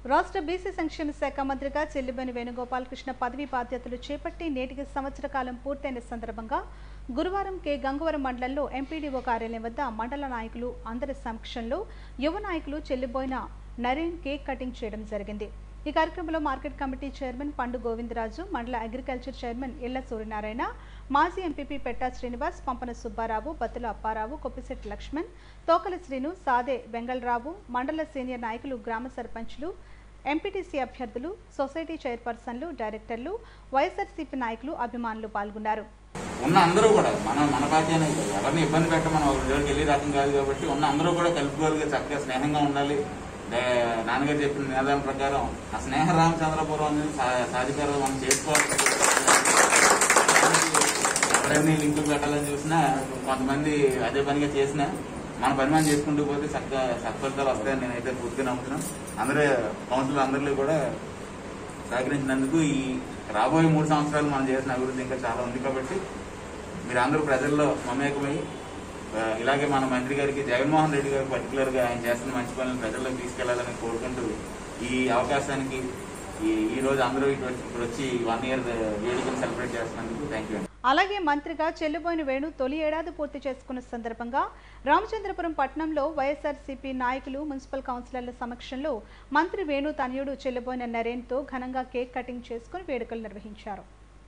రాష్ట్ర బీసీ సంక్షేమ శాఖ మంత్రిగా చెల్లిబని వేణుగోపాలకృష్ణ పదవి బాధ్యతలు చేపట్టి నేటికి సంవత్సర కాలం పూర్తయిన సందర్భంగా గురువారం కె గంగవరం మండలంలో ఎంపీడీఓ కార్యాలయం వద్ద మండల నాయకులు అందరి సమక్షంలో యువ నాయకులు చెల్లిబోయిన నరేన్ కేక్ కటింగ్ చేయడం జరిగింది ఈ కార్యక్రమంలో మార్కెట్ కమిటీ చైర్మన్ పండు గోవిందరాజు మండల అగ్రికల్చర్ చైర్మన్ ఇళ్ల సూర్యనారాయణ మాజీ ఎంపీపీ పెట్టా శ్రీనివాస్ పంపన సుబ్బారావు బత్తుల అప్పారావు కొప్పిశెట్టి లక్ష్మణ్ తోకల శ్రీను సాదే వెంగళరావు మండల సీనియర్ నాయకులు గ్రామ సర్పంచ్లు ఎంపీటీసీ అభ్యర్థులు సొసైటీ చైర్పర్సన్లు డైరెక్టర్లు వైఎస్ఆర్సీపీ నాయకులు అభిమానులు పాల్గొన్నారు ఉన్న అందరూ కూడా మన మన పార్టీ అనేది కాదు. ఎవరిని ఇబ్బంది పెట్ట మనం ఒక జోలికి వెళ్ళి రకం కాదు కాబట్టి ఉన్న అందరూ కూడా కలుపుకోలుగా చక్కగా స్నేహంగా ఉండాలి దే- నాన్నగారు చెప్పిన నినాదం ప్రకారం ఆ స్నేహ రామచంద్రపురం అనేది సా- సాధికారం మనం చేసుకోవాలి ఎవరైనా లింకులు పెట్టాలని చూసినా కొంతమంది అదే పనిగా చేసినా మన పని మనం చేసుకుంటూ పోతే చక్కగా సత్ఫలితాలు వస్తాయని నేనైతే పూర్తిగా నమ్ముతున్నాను అందరూ కౌన్సిలర్ అందరిలో కూడా సహకరించినందుకు ఈ రాబోయే మూడు సంవత్సరాలు మనం చేసిన అభివృద్ధి ఇంకా చాలా ఉంది కాబట్టి మీరు అందరూ ప్రజల్లో మమేకమై ఆ, ఇలాగే మన మంత్రి గారికి జగన్మోహన్ రెడ్డి గారు పర్టికులర్ గా ఆయన చేస్తున్న మంచి పనులను ప్రజల్లోకి తీసుకెళ్లాలని కోరుకుంటూ ఈ అవకాశానికి ఈ ఈ రోజు అందరూ ఇటు వచ్చి- ఇప్పుడు వచ్చి వన్ ఇయర్ వేడుకను సెలబ్రేట్ చేస్తున్నందుకు థ్యాంక్ యూ అలాగే మంత్రిగా చెల్లుబోయిన వేణు తొలి ఏడాది పూర్తి చేసుకున్న సందర్భంగా రామచంద్రపురం పట్టణంలో వైఎస్ఆర్సీపీ నాయకులు మున్సిపల్ కౌన్సిలర్ల సమక్షంలో మంత్రి వేణు తనయుడు చెల్లుబోయిన నరేన్తో ఘనంగా కేక్ కటింగ్ చేసుకుని వేడుకలు నిర్వహించారు